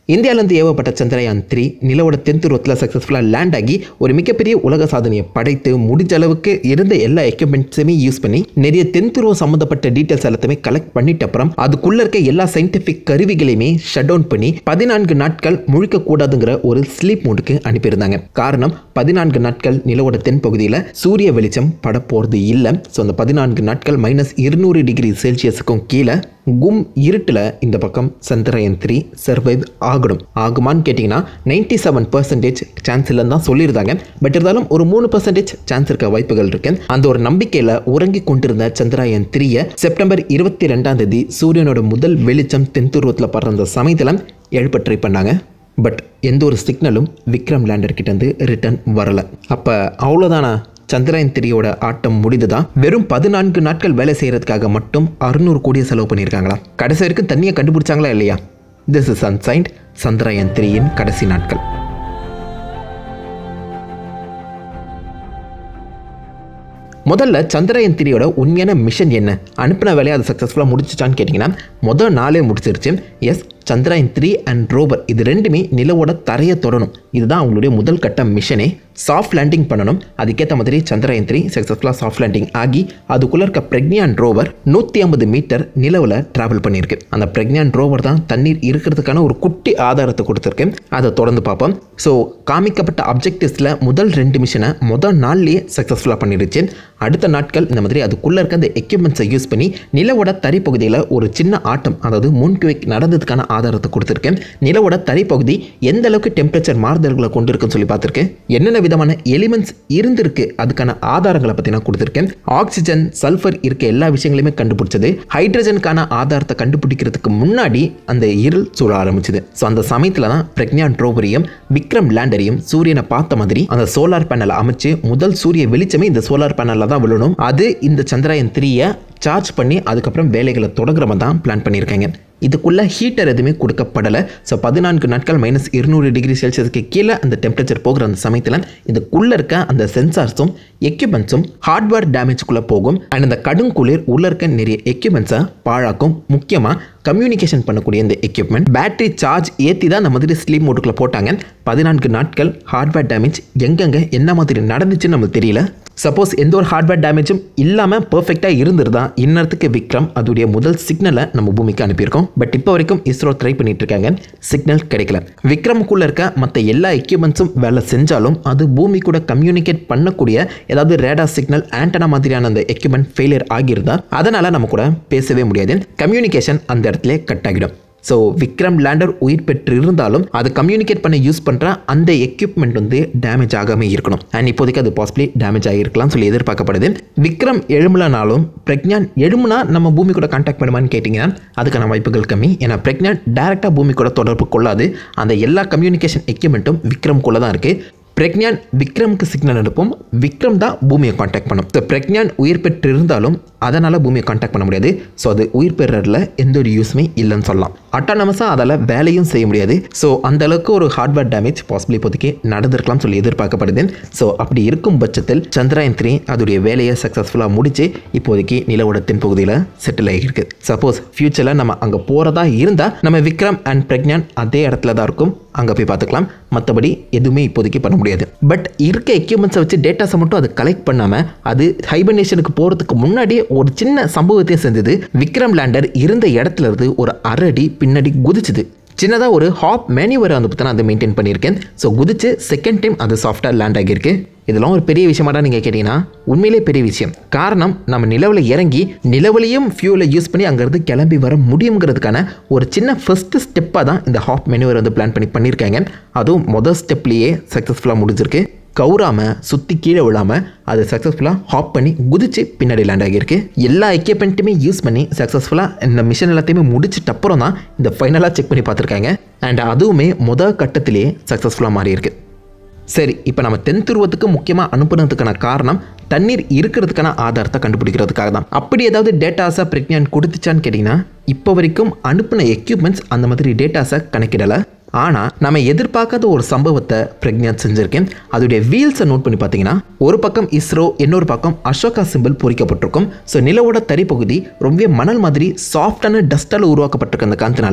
இந்தியாவிலேருந்து ஏவப்பட்ட சந்திரயான் த்ரீ நிலவோட தென்துருவத்தில் சக்ஸஸ்ஃபுல்லாக லேண்ட் ஆகி ஒரு மிகப்பெரிய உலக சாதனையை படைத்து முடிஞ்ச அளவுக்கு இருந்த எல்லா எக்யூப்மெண்ட்ஸுமே யூஸ் பண்ணி நிறைய தென்துருவம் சம்மந்தப்பட்ட டீட்டெயில்ஸ் எல்லாத்தையுமே கலெக்ட் பண்ணிட்ட அப்புறம் அதுக்குள்ள இருக்க எல்லா சயின்டிஃபிக் கருவிகளையுமே ஷட் டவுன் பண்ணி பதினான்கு நாட்கள் முழிக்க கூடாதுங்கிற ஒரு ஸ்லீப் மோடுக்கு அனுப்பியிருந்தாங்க காரணம் பதினான்கு நாட்கள் நிலவோட தென்பகுதியில் சூரிய வெளிச்சம் பட போகிறது இல்லை ஸோ அந்த பதினான்கு நாட்கள் மைனஸ் இருநூறு டிகிரி செல்சியஸுக்கும் கீழே கும் இருட்டில் இந்த பக்கம் சந்திரயன் த்ரீ சர்வைவ் ஆகணும் ஆகுமான்னு கேட்டிங்கன்னா நைன்டி செவன் பர்சன்டேஜ் சான்ஸ் இல்லைன்னு தான் சொல்லியிருந்தாங்க பட் இருந்தாலும் ஒரு மூணு பர்சன்டேஜ் சான்ஸ் இருக்க வாய்ப்புகள் இருக்கு அந்த ஒரு நம்பிக்கையில் உறங்கி கொண்டிருந்த சந்திரயான் த்ரீயை செப்டம்பர் இருபத்தி ரெண்டாம் தேதி சூரியனோட முதல் வெளிச்சம் தென்துருவத்தில் படுற அந்த சமயத்தில் எழுப்ப ட்ரை பண்ணாங்க பட் எந்த ஒரு சிக்னலும் விக்ரம் லேண்டர் கிட்டேருந்து ரிட்டர்ன் வரலை அப்போ அவ்வளோதானா சந்திரயான் த்ரீயோட ஆட்டம் முடிந்துதா வெறும் பதினான்கு நாட்கள் வேலை செய்யறதுக்காக மட்டும் அறுநூறு கோடியை செலவு பண்ணியிருக்காங்களா கடைசி வரைக்கும் தண்ணியை கண்டுபிடிச்சாங்களா இல்லையா திஸ் இஸ் அன்சைன்ட் சந்திரயான் த்ரீயின் கடைசி நாட்கள் முதல்ல சந்திரயான் த்ரீயோட உண்மையான மிஷன் என்ன அனுப்பின வேலையை அது சக்ஸஸ்ஃபுல்லாக முடிச்சிச்சான்னு கேட்டிங்கன்னா முதல் நாளே முடிச்சிருச்சு yes Chandrayaan three and rover இது ரெண்டுமே நிலவோட தரையை தொடணும் இதுதான் அவங்களுடைய முதல் கட்ட மிஷனே சாஃப்ட் லேண்டிங் பண்ணணும் அதுக்கேற்ற மாதிரி சந்திரயான் த்ரீ சக்ஸஸ்ஃபுல்லாக சாஃப்ட் லேண்டிங் ஆகி அதுக்குள்ளே இருக்க பிரக்ஞான் ரோவர் நூற்றி ஐம்பது மீட்டர் நிலவில் ட்ராவல் பண்ணியிருக்கு அந்த பிரக்ஞான் ரோவர் தான் தண்ணீர் இருக்கிறதுக்கான ஒரு குட்டி ஆதாரத்தை கொடுத்துருக்கு அதை தொடர்ந்து பார்ப்போம் ஸோ காமிக்கப்பட்ட அப்ஜெக்டிவ்ஸில் முதல் ரெண்டு மிஷனை முதல் நாள்லேயே சக்ஸஸ்ஃபுல்லாக பண்ணிடுச்சு அடுத்த நாட்கள் இந்த மாதிரி அதுக்குள்ளே இருக்க அந்த எக்யூப்மெண்ட்ஸை யூஸ் பண்ணி நிலவோட தரைப்பகுதியில் ஒரு சின்ன ஆட்டம் அதாவது முன்குவிக் நடந்ததுக்கான ஆதாரத்தை கொடுத்துருக்கேன் நிலவோட தரைப்பகுதி எந்த அளவுக்கு டெம்பரேச்சர் மாறுதல்களை கொண்டு இருக்குன்னு சொல்லி பார்த்துருக்கேன் என்னென்ன விதமான எலிமெண்ட்ஸ் இருந்திருக்கு அதுக்கான ஆதாரங்களை பற்றி நான் கொடுத்துருக்கேன் ஆக்சிஜன் சல்ஃபர் இருக்க எல்லா விஷயங்களையுமே கண்டுபிடிச்சது ஹைட்ரஜனுக்கான ஆதாரத்தை கண்டுபிடிக்கிறதுக்கு முன்னாடி அந்த இருள் சூழ ஆரம்பிச்சது ஸோ அந்த சமயத்தில் தான் பிரக்ஞான் ரோவரையும் விக்ரம் லேண்டரையும் சூரியனை பார்த்த மாதிரி அந்த சோலார் பேனலை அமைச்சு முதல் சூரிய வெளிச்சமே இந்த சோலார் பேனலில் தான் விழணும் அது இந்த சந்திரயான் த்ரீயை சார்ஜ் பண்ணி அதுக்கப்புறம் வேலைகளை தொடங்குற மாதிரி தான் பிளான் பண்ணியிருக்காங்க இதுக்குள்ளே ஹீட்டர் எதுவுமே கொடுக்கப்படலை ஸோ பதினான்கு நாட்கள் மைனஸ் இருநூறு டிகிரி செல்சியஸ்க்கு கீழே அந்த டெம்பரேச்சர் போகிற அந்த சமயத்தில் இதுக்குள்ளே இருக்க அந்த சென்சார்ஸும் எக்யூப்மெண்ட்ஸும் ஹார்ட்வேர் டேமேஜ்குள்ளே போகும் அண்ட் அந்த கடும் குளிர் உள்ளே இருக்க நிறைய எக்யூப்மெண்ட்ஸை பாழாக்கும் முக்கியமாக கம்யூனிகேஷன் பண்ணக்கூடிய இந்த எக்யூப்மெண்ட் பேட்டரி சார்ஜ் ஏற்றி தான் நம்ம மாதிரி ஸ்லீப் மோட்டுக்குள்ளே போட்டாங்க பதினான்கு நாட்கள் ஹார்ட்வேர் டேமேஜ் எங்கெங்கே என்ன மாதிரி நடந்துச்சுன்னு நமக்கு தெரியல சப்போஸ் எந்த ஒரு ஹார்ட்வேர் டேமேஜும் இல்லாமல் பர்ஃபெக்டாக இருந்திருந்தா இன்னத்துக்கு விக்ரம் அதோடைய முதல் சிக்னலை நம்ம பூமிக்கு அனுப்பியிருக்கோம் பட் இப்போ வரைக்கும் இஸ்ரோ ட்ரை பண்ணிட்டு இருக்காங்க சிக்னல் கிடைக்கல விக்ரமுக்குள்ளே இருக்க மற்ற எல்லா எக்யூப்மெண்ட்ஸும் வேலை செஞ்சாலும் அது பூமி கூட கம்யூனிகேட் பண்ணக்கூடிய ஏதாவது ரேடா சிக்னல் ஆண்டனா மாதிரியான அந்த எக்யூப்மெண்ட் ஃபெயிலியர் ஆகியிருந்தா அதனால் நம்ம கூட பேசவே முடியாது கம்யூனிகேஷன் அந்த இடத்துல கட் ஆகிடும் ஸோ விக்ரம் லேண்டர் உயிர் பெற்று இருந்தாலும் அது கம்யூனிகேட் பண்ண யூஸ் பண்ணுற அந்த எக்யூப்மெண்ட் வந்து டேமேஜ் ஆகாமல் இருக்கணும் அண்ட் இப்போதைக்கு அது பாசிபிளி டேமேஜ் ஆகிருக்கலாம் சொல்லி எதிர்பார்க்கப்படுது விக்ரம் எழும்பலனாலும் பிரக்ஞான் எழும்புனா நம்ம பூமி கூட கான்டாக்ட் பண்ணுமான்னு கேட்டிங்கன்னா அதுக்கான வாய்ப்புகள் கம்மி ஏன்னா பிரக்ஞான் டேரெக்டாக பூமி கூட தொடர்பு கொள்ளாது அந்த எல்லா கம்யூனிகேஷன் எக்யூப்மெண்ட்டும் விக்ரம்குள்ளே தான் இருக்குது பிரக்ஞான் விக்ரமுக்கு சிக்னல் அனுப்பும் விக்ரம் தான் பூமியை காண்டாக்ட் பண்ணும் ஸோ பிரக்ஞான் உயிர் பெற்று இருந்தாலும் அதனால் பூமியை காண்டாக்ட் பண்ண முடியாது ஸோ அது உயிர் பெறல எந்த ஒரு யூஸுமே இல்லைன்னு சொல்லலாம் அட்டானமஸாக அதால் வேலையும் செய்ய முடியாது ஸோ அந்த அளவுக்கு ஒரு ஹார்ட்வேர் டேமேஜ் பாசிபிளி இப்போதைக்கு நடந்திருக்கலாம் சொல்லி எதிர்பார்க்கப்படுது ஸோ அப்படி இருக்கும் பட்சத்தில் சந்திராயன் த்ரீ அதோடைய வேலையை சக்ஸஸ்ஃபுல்லாக முடிச்சு இப்போதைக்கு நிலவோட தென்பகுதியில் செட்டில் ஆகியிருக்கு சப்போஸ் ஃப்யூச்சரில் நம்ம அங்கே போகிறதா இருந்தால் நம்ம விக்ரம் அண்ட் பிரக்ஞான் அதே இடத்துல தான் இருக்கும் அங்கே போய் பார்த்துக்கலாம் மற்றபடி எதுவுமே இப்போதைக்கு பண்ண முடியாது பட் இருக்க எக்யூப்மெண்ட்ஸை வச்சு டேட்டாஸை மட்டும் அது கலெக்ட் பண்ணாமல் அது ஹைபர்னேஷனுக்கு போகிறதுக்கு முன்னாடியே ஒரு சின்ன சம்பவத்தையும் செஞ்சது விக்ரம் லேண்டர் இருந்த இடத்துல இருந்து ஒரு அரடி பின்னாடி குதிச்சுது சின்னதாக ஒரு ஹாப் மேனியூவரை வந்து பார்த்தா அதை மெயின்டைன் பண்ணியிருக்கேன் ஸோ குதிச்சு செகண்ட் டைம் அது சாஃப்டாக லேண்ட் ஆகியிருக்கு இதெல்லாம் ஒரு பெரிய விஷயமாடா நீங்கள் கேட்டிங்கன்னா உண்மையிலே பெரிய விஷயம் காரணம் நம்ம நிலவில் இறங்கி நிலவுலையும் ஃபியூலை யூஸ் பண்ணி அங்கேருந்து கிளம்பி வர முடியுங்கிறதுக்கான ஒரு சின்ன ஃபஸ்ட்டு ஸ்டெப்பாக தான் இந்த ஹாப் மெனுவர் வந்து பிளான் பண்ணி பண்ணியிருக்காங்க அதுவும் மொதல் ஸ்டெப்லேயே சக்ஸஸ்ஃபுல்லாக முடிஞ்சிருக்கு கவுராம சுற்றி கீழே விழாமல் அது சக்ஸஸ்ஃபுல்லாக ஹாப் பண்ணி குதிச்சு பின்னாடி லேண்ட் ஆகியிருக்கு எல்லா எக்யூப்மெண்ட்டுமே யூஸ் பண்ணி சக்ஸஸ்ஃபுல்லாக இந்த மிஷன் எல்லாத்தையுமே முடிச்சிட்ட அப்புறம் தான் இந்த ஃபைனலாக செக் பண்ணி பார்த்துருக்காங்க அண்ட் அதுவுமே முதல் கட்டத்திலேயே சக்ஸஸ்ஃபுல்லாக மாறி இருக்கு சரி இப்போ நம்ம தென் துருவத்துக்கு முக்கியமாக அனுப்புனதுக்கான காரணம் தண்ணீர் இருக்கிறதுக்கான ஆதாரத்தை கண்டுபிடிக்கிறதுக்காக தான் அப்படி ஏதாவது டேட்டாஸை பிரக்ஞான் கொடுத்துச்சான்னு கேட்டிங்கன்னா இப்போ வரைக்கும் அனுப்பின எக்யூப்மெண்ட்ஸ் அந்த மாதிரி டேட்டாஸை கணக்கிடலை ஆனால் நம்ம எதிர்பார்க்காத ஒரு சம்பவத்தை பிரக்ஞான் செஞ்சிருக்கேன் அதோடைய வீல்ஸை நோட் பண்ணி பார்த்தீங்கன்னா ஒரு பக்கம் இஸ்ரோ இன்னொரு பக்கம் அசோகா சிம்பிள் பொறிக்கப்பட்டிருக்கும் ஸோ நிலவோட தரிப்பகுதி ரொம்ப மணல் மாதிரி சாஃப்டான டஸ்டால் உருவாக்கப்பட்டிருக்க அந்த காரணத்தினால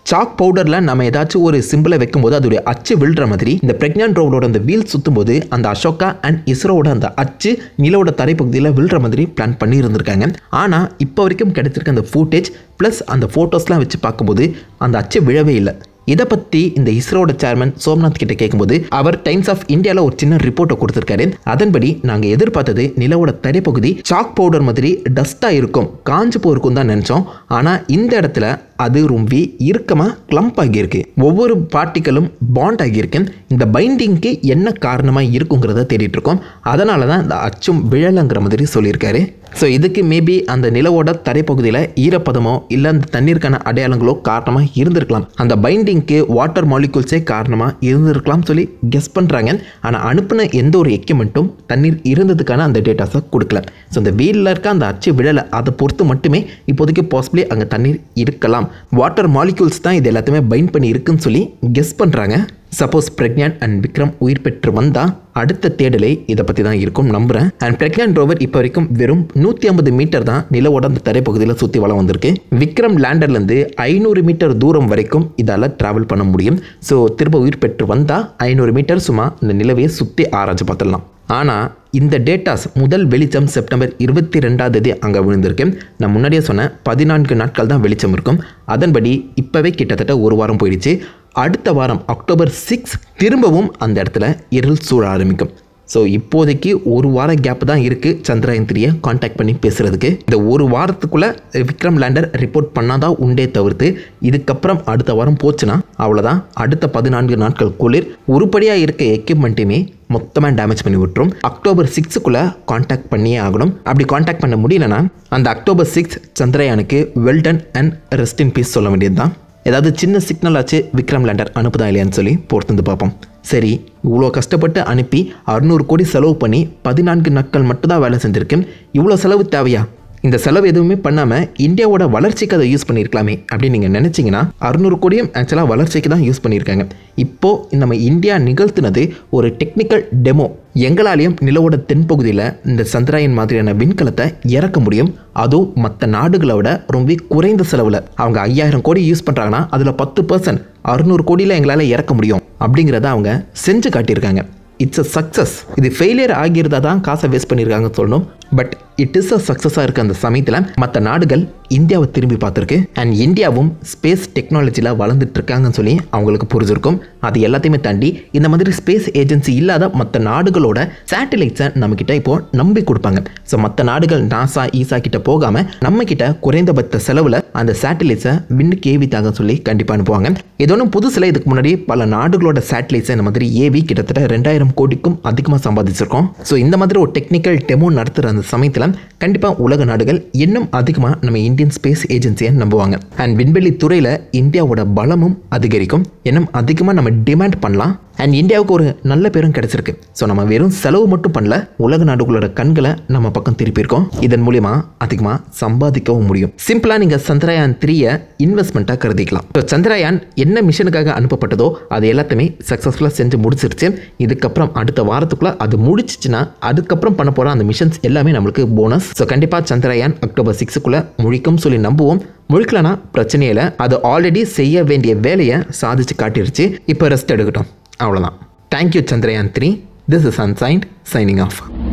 சாக் பவுடரில் நம்ம ஏதாச்சும் ஒரு சிம்பிளை வைக்கும்போது அதோடைய அச்சு விழுற மாதிரி இந்த பிரெக்னன்ட் ரோவோட அந்த வீல் சுற்றும் போது அந்த அசோகா அண்ட் இஸ்ரோவோட அந்த அச்சு நிலவோட தரைப்பகுதியில் விழுற மாதிரி பிளான் பண்ணி இருந்திருக்காங்க ஆனால் இப்போ வரைக்கும் கிடைச்சிருக்க அந்த ஃபூட்டேஜ் ப்ளஸ் அந்த ஃபோட்டோஸ்லாம் வச்சு பார்க்கும்போது அந்த அச்சு விழவே இல்லை இதை பற்றி இந்த இஸ்ரோட சேர்மன் சோம்நாத் கிட்ட கேட்கும்போது அவர் டைம்ஸ் ஆஃப் இந்தியாவில் ஒரு சின்ன ரிப்போர்ட்டை கொடுத்துருக்காரு அதன்படி நாங்கள் எதிர்பார்த்தது நிலவோட தரைப்பகுதி சாக் பவுடர் மாதிரி டஸ்ட்டாக இருக்கும் காஞ்சு போயிருக்கும் தான் நினச்சோம் ஆனால் இந்த இடத்துல அது ரொம்ப இறுக்கமாக கிளம்ப் ஆகியிருக்கு ஒவ்வொரு பார்ட்டிகளும் பாண்ட் ஆகியிருக்கு இந்த பைண்டிங்க்கு என்ன காரணமாக இருக்குங்கிறத தேடிட்டு இருக்கோம் அதனால தான் இந்த அச்சும் விழலைங்கிற மாதிரி சொல்லியிருக்காரு ஸோ இதுக்கு மேபி அந்த நிலவோட தரைப்பகுதியில் ஈரப்பதமோ இல்லை அந்த தண்ணீருக்கான அடையாளங்களோ காரணமாக இருந்திருக்கலாம் அந்த பைண்டிங்க்கு வாட்டர் மாலிகூல்ஸே காரணமாக இருந்திருக்கலாம் சொல்லி கெஸ் பண்ணுறாங்க ஆனால் அனுப்பின எந்த ஒரு எக்யூப்மெண்ட்டும் தண்ணீர் இருந்ததுக்கான அந்த டேட்டாஸை கொடுக்கல ஸோ இந்த வீலில் இருக்க அந்த அச்சு விழலை அதை பொறுத்து மட்டுமே இப்போதைக்கு பாசிபிளி அங்கே தண்ணீர் இருக்கலாம் வாட்டர் மாலிகூல்ஸ் தான் இது எல்லாத்தையுமே பைண்ட் பண்ணி இருக்குன்னு சொல்லி கெஸ் பண்ணுறாங்க சப்போஸ் பிரக்ஞான் அண்ட் விக்ரம் உயிர் பெற்று வந்தால் அடுத்த தேடலே இதை பற்றி தான் இருக்கும் நம்புகிறேன் அண்ட் பிரக்ஞான் ரோவர் இப்போ வரைக்கும் வெறும் நூற்றி ஐம்பது மீட்டர் தான் நிலவோட அந்த தரைப்பகுதியில் சுற்றி வளம் வந்திருக்கு விக்ரம் லேண்டர்லேருந்து ஐநூறு மீட்டர் தூரம் வரைக்கும் இதால் ட்ராவல் பண்ண முடியும் ஸோ திரும்ப உயிர் பெற்று வந்தால் ஐநூறு மீட்டர் சும்மா இந்த நிலவையை சுற்றி ஆராய்ச்சி பார்த்துடலாம் ஆனால் இந்த டேட்டாஸ் முதல் வெளிச்சம் செப்டம்பர் இருபத்தி ரெண்டாம் தேதி அங்கே விழுந்திருக்கு நான் முன்னாடியே சொன்னேன் பதினான்கு நாட்கள் தான் வெளிச்சம் இருக்கும் அதன்படி இப்போவே கிட்டத்தட்ட ஒரு வாரம் போயிடுச்சு அடுத்த வாரம் அக்டோபர் சிக்ஸ் திரும்பவும் அந்த இடத்துல இருள் சூழ ஆரம்பிக்கும் ஸோ இப்போதைக்கு ஒரு வார கேப் தான் இருக்குது சந்திராயன் த்ரீயை காண்டாக்ட் பண்ணி பேசுகிறதுக்கு இந்த ஒரு வாரத்துக்குள்ளே விக்ரம் லேண்டர் ரிப்போர்ட் பண்ணாதான் உண்டே தவிர்த்து இதுக்கப்புறம் அடுத்த வாரம் போச்சுன்னா அவ்வளோதான் அடுத்த பதினான்கு நாட்கள் குளிர் உருப்படியாக இருக்க எக்யூப்மெண்ட்டையுமே மொத்தமாக டேமேஜ் பண்ணி விட்டுரும் அக்டோபர் சிக்ஸுக்குள்ளே காண்டாக்ட் பண்ணியே ஆகணும் அப்படி காண்டாக்ட் பண்ண முடியலன்னா அந்த அக்டோபர் சிக்ஸ் சந்திரயானுக்கு well done and rest in peace சொல்ல வேண்டியது தான் ஏதாவது சின்ன சிக்னல் ஆச்சு விக்ரம் லேண்டர் அனுப்புதா இல்லையான்னு சொல்லி பொறுத்து பார்ப்போம் சரி இவ்வளோ கஷ்டப்பட்டு அனுப்பி அறுநூறு கோடி செலவு பண்ணி பதினான்கு நாட்கள் மட்டும்தான் வேலை செஞ்சுருக்கேன் இவ்வளோ செலவு தேவையா இந்த செலவு எதுவுமே பண்ணாமல் இந்தியாவோட வளர்ச்சிக்கு அதை யூஸ் பண்ணியிருக்கலாமே அப்படின்னு நீங்கள் நினச்சிங்கன்னா அறுநூறு கோடியும் ஆக்சுவலாக வளர்ச்சிக்கு தான் யூஸ் பண்ணியிருக்காங்க இப்போது நம்ம இந்தியா நிகழ்த்தினது ஒரு டெக்னிக்கல் டெமோ எங்களாலேயும் நிலவோட தென்பகுதியில் இந்த சந்திராயன் மாதிரியான விண்கலத்தை இறக்க முடியும் அதுவும் மற்ற நாடுகளை விட ரொம்ப குறைந்த செலவில் அவங்க ஐயாயிரம் கோடி யூஸ் பண்ணுறாங்கன்னா அதில் பத்து பர்சன்ட் அறுநூறு கோடியில் எங்களால் இறக்க முடியும் அப்படிங்கிறத அவங்க செஞ்சு காட்டியிருக்காங்க இட்ஸ் அ சக்ஸஸ் இது ஃபெயிலியர் ஆகியிருந்தா தான் காசை வேஸ்ட் பண்ணியிருக்காங்கன்னு சொல்லணும் பட் இட் இஸ் அ சக்ஸஸாக இருக்க அந்த சமயத்தில் மற்ற நாடுகள் இந்தியாவை திரும்பி பார்த்துருக்கு அண்ட் இந்தியாவும் ஸ்பேஸ் டெக்னாலஜியில் வளர்ந்துட்டு இருக்காங்கன்னு சொல்லி அவங்களுக்கு புரிஞ்சிருக்கும் அது எல்லாத்தையுமே தாண்டி இந்த மாதிரி ஸ்பேஸ் ஏஜென்சி இல்லாத மற்ற நாடுகளோட சேட்டலைட்ஸை நம்மக்கிட்ட இப்போ நம்பி கொடுப்பாங்க ஸோ மற்ற நாடுகள் நாசா ஈசா கிட்ட போகாமல் நம்ம கிட்ட குறைந்தபட்ச செலவில் அந்த சேட்டலைட்ஸை விண்ணுக்கு ஏவித்தாங்க சொல்லி கண்டிப்பாக அனுப்புவாங்க இது ஒன்றும் புதுசில் இதுக்கு முன்னாடி பல நாடுகளோட சேட்டலைட்ஸை இந்த மாதிரி ஏவி கிட்டத்தட்ட ரெண்டாயிரம் கோடிக்கும் அதிகமாக சம்பாதிச்சிருக்கோம் ஸோ இந்த மாதிரி ஒரு டெக்னிக்கல் டெமோ நடத்துகிற அந்த சமயத்தில் கண்டிப்பாக உலக நாடுகள் இன்னும் அதிகமாக நம்ம இந்தியன் ஸ்பேஸ் ஏஜென்சியை நம்புவாங்க அண்ட் விண்வெளி துறையில் இந்தியாவோட பலமும் அதிகரிக்கும் இன்னும் அதிகமாக நம்ம டிமாண்ட் பண்ணலாம் அண்ட் இந்தியாவுக்கு ஒரு நல்ல பேரும் கிடைச்சிருக்கு ஸோ நம்ம வெறும் செலவு மட்டும் பண்ணல உலக நாடுகளோட கண்களை நம்ம பக்கம் திருப்பியிருக்கோம் இதன் மூலிமா அதிகமாக சம்பாதிக்கவும் முடியும் சிம்பிளாக நீங்கள் சந்திரயான் த்ரீயை இன்வெஸ்ட்மெண்ட்டாக கருதிக்கலாம் ஸோ சந்திரயான் என்ன மிஷனுக்காக அனுப்பப்பட்டதோ அது எல்லாத்தையுமே சக்ஸஸ்ஃபுல்லாக செஞ்சு முடிச்சிருச்சு இதுக்கப்புறம் அடுத்த வாரத்துக்குள்ளே அது முடிச்சிச்சுன்னா அதுக்கப்புறம் பண்ண போகிற அந்த மிஷன்ஸ் எல்லாமே நம்மளுக்கு போனஸ் ஸோ கண்டிப்பாக சந்திரயான் அக்டோபர் சிக்ஸுக்குள்ளே முழிக்கும் சொல்லி நம்புவோம் முழிக்கலனா பிரச்சனையே இல்லை அது ஆல்ரெடி செய்ய வேண்டிய வேலையை சாதிச்சு காட்டிருச்சு இப்போ ரெஸ்ட் எடுக்கட்டும் அவ்வளோதான் thank you Chandrayaan three this is unsigned signing of